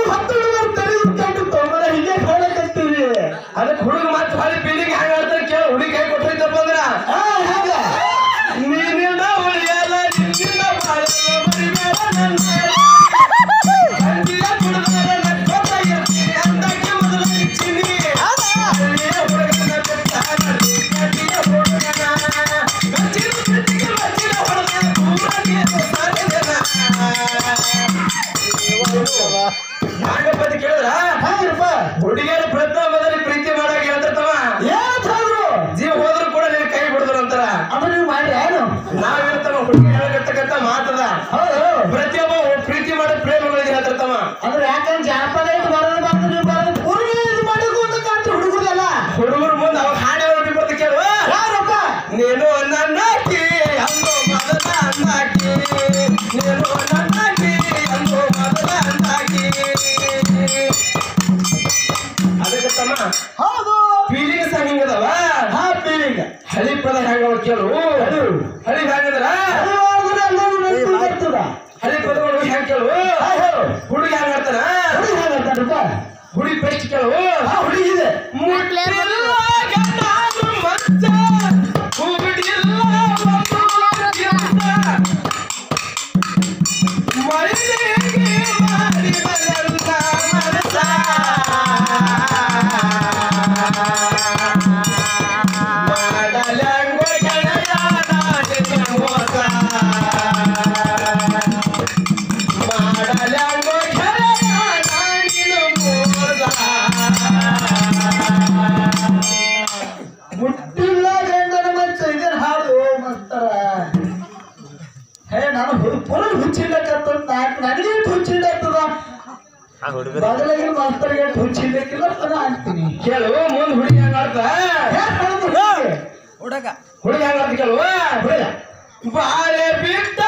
ಹತ್ತು ಹುಡುಗರು ತೆರೆದು ತೊಗೊಂಡ ಹಿಂಗೆ ಕಾಣಕತ್ತೀವಿ ಅದಕ್ಕೆ ಹುಡುಗ ಮತ್ತೆ ಹೊಳಿ ಫೀಲಿಂಗ್ ಹೆಂಗ ಆಡ್ತಾರೆ ಕೇಳ ಹುಡುಗಿ ಕೈ ಕೊಟ್ಟೈತಪ್ಪ ಅಂದ್ರ ಹಾ ಹಂಗ ನೀನಿಂದ ಉಳಿಯಲ್ಲ ನಿನ್ನಿಂದ ಬಾಳಲ್ಲ ಮರಿಬೇಡ ನನ್ನ ಅಂಜಿಯ ಕುಡ್ದಾರ ನಕ್ಕೋತ ಇರ್ತೀನಿ ಅಂದಾಗೆ ಮೊದಲ ಇಚ್ಚಿನಿ ಹಳ್ಳಿಯ ಹುಡುಗನ ಬೆಟ್ಟ ನಡಿ ಕಟ್ಟಿಯ ಹುಡುಗನ ಗಚ್ಚಿನ ಬೆಟ್ಟಿಗೆ ಮಚ್ಚಿನ ಹೊಡೆದ ದೂರ ನೀನು ಸಾಗದೆನ ನಾಗಪತಿ ಕೇಳಿದ್ರ ಹಂಗಪ್ಪ ಹುಡುಗಿಯರ ಪ್ರಥಮದಲ್ಲಿ ಪ್ರೀತಿ ಮಾಡಾಕ ಹೇಳ್ತಿರ್ತವ ಏನಾದ್ರು ಜೀವ ಹೋದ್ರು ಕೂಡ ನೀನ್ ಕೈ ಬಿಡಿದ್ರು ಅಂತಾರ ಅದು ನೀವು ಮಾಡಿ ಏನು ನಾವಿರ್ತವ ಹುಡುಗಿ ಹೇಳಕತ್ತಕ್ಕಂತ ಮಾತದ ಹೌದು ಪ್ರತಿಯೊಬ್ಬ ಪ್ರೀತಿ ಮಾಡೋ ಪ್ರೇಮಗಳಿಗೆ ಹೇಳ್ತಿರ್ತವ ಅಂದ್ರೆ ಯಾಕಂದ್ರೆ ಜಾನಪದ ಇಟ್ಟು ಬರೋದು ಬಂದು ನೀವು ಬರೋದು ಪೂರ್ವ ಇದು ಮಾಡಿದ್ರು ಅಂತ ಕಾಣ್ತೀವಿ ಹುಡುಗರೆಲ್ಲ ಹುಡುಗರು ಮುಂದೆ ಅವಾಗ ಹಾಡು ಹೇಳೋದು ಬರ್ದು ಕೇಳುವ ಯಾರಪ್ಪ ನೀನು ನನ್ನಾಕಿ ಅಂದು ಮೊದಲ ಅನ್ನಾಕಿ ನೀನು ನನ್ನಾಕಿ ಅಂದು ಮೊದಲ ಅನ್ನಾಕಿ ಅದಕ್ಕೆ ತಮ್ಮ ಹೌದು ಫೀಲಿಂಗ್ ಸಾಂಗ್ ಹಿಂಗದವ ಹಾ ಫೀಲಿಂಗ್ ಹಳಿ ಪದ ಹೆಂಗವ ಕೇಳು ಹಳಿ ಹೆಂಗಂದ್ರ ಬರ್ತದ ಹಳಿ ಪದಗಳು ಹೆಂಗ್ ಕೇಳು ಹುಡುಗಿ ಹೆಂಗ್ ಆಡ್ತಾನ ಹುಡುಗ ಹೇಗಂತಾರಪ್ಪ ಹುಡುಗಿ ಬೆಸ್ಟ್ ಕೇಳು ಹಾ ಹುಡುಗಿದೆ ಮುಟ್ಟಿಲ್ಲ ಗಂಡಾನು ಮಂಚ, ಹೂಬಿಡಿಲ್ಲ ಒಂದು ಗಿಂತ. ಮೈಲಿಗೆ ಮಾಡಿದ ನನ್ನ ಮನಸ. ಮಾಡಲೆಂಗೋ ಗೆಳೆಯ ನಾನಿನ್ನ ಮೋಸ. ಮಾಡಲೆಂಗೋ ಗೆಳೆಯ ನಾನಿನ್ನ ಮೋಸ. ಮುಟ್ಟಿಲ್ಲ ಗಂಡನ ಮಂಚ ಇದನ್ನ ಹಾಡು ಮಾಸ್ತರ ಹೇ ನಾನು ಪುರ ಹುಚ್ಚಿಲ್ಲಕ್ಕಂತ ನಾಲ್ಕು ನನಗೆ ಹುಚ್ಚಿಲ್ಲತ್ತದ ಬದಲಾಗಿ ಮಾಸ್ತರ್ಗೆ ಹುಚ್ಚಿಲ್ಲಕ್ಕಿಲ್ಲ ಪದ ಅಂತೀನಿ ಕೇಳು ಮುಂದ್ ಹುಡುಗಿ ಹೆಂಗ್ ಆಡ್ತಾ ಯಾಕೆ ಮಾಡೋದು ಹುಡುಗಿ? ಹುಡುಗಿ ಹೆಂಗ್ ಆಡ್ತ ಕೇಳು ಹುಡುಗ ಬಾಳೆ ಬಿಟ್ಟ